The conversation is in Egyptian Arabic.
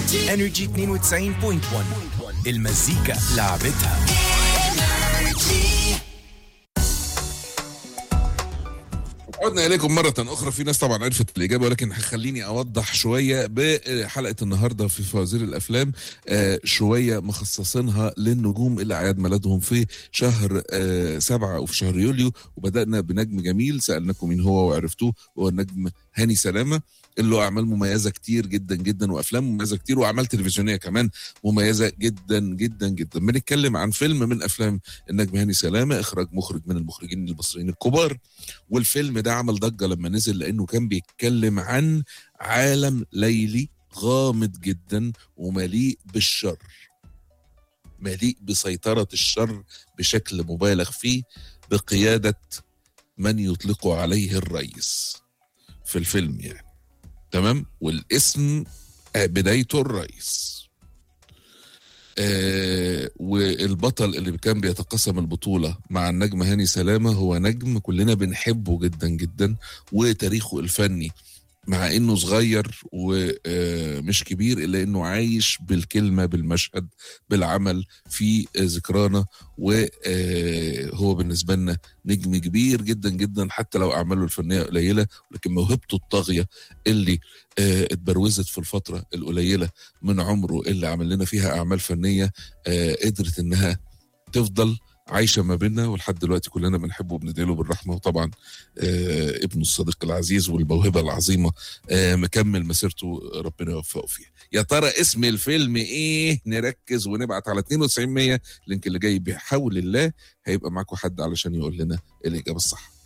انرجي 92.1 المزيكا لعبتها عدنا اليكم مره اخرى في ناس طبعا عرفت الاجابه ولكن خليني اوضح شويه بحلقه النهارده في فوازير الافلام آه، شويه مخصصينها للنجوم اللي اعياد ميلادهم في شهر آه، سبعة وفي شهر يوليو وبدانا بنجم جميل سالناكم مين هو وعرفتوه هو النجم هاني سلامه اللي له اعمال مميزه كتير جدا جدا وافلام مميزه كتير واعمال تلفزيونيه كمان مميزه جدا جدا جدا بنتكلم عن فيلم من افلام النجم هاني سلامه اخراج مخرج من المخرجين المصريين الكبار والفيلم ده عمل ضجه لما نزل لانه كان بيتكلم عن عالم ليلي غامض جدا ومليء بالشر مليء بسيطره الشر بشكل مبالغ فيه بقياده من يطلق عليه الرئيس في الفيلم يعني تمام والاسم آه، بدايته الرئيس آه والبطل اللي كان بيتقاسم البطولة مع النجم هاني سلامة هو نجم كلنا بنحبه جدا جدا وتاريخه الفني مع انه صغير ومش كبير الا انه عايش بالكلمه بالمشهد بالعمل في آه، ذكرانا وهو بالنسبه لنا نجم كبير جدا جدا حتى لو اعماله الفنيه قليله ولكن موهبته الطاغيه اللي آه، اتبروزت في الفتره القليله من عمره اللي عمل لنا فيها اعمال فنيه آه، قدرت انها تفضل عايشه ما بيننا ولحد دلوقتي كلنا بنحبه وبندعي له بالرحمه وطبعا آه ابنه الصديق العزيز والموهبه العظيمه آه مكمل مسيرته ربنا يوفقه فيها يا ترى اسم الفيلم ايه نركز ونبعت على 92 100 اللينك اللي جاي بحول الله هيبقى معاكم حد علشان يقول لنا الاجابه الصح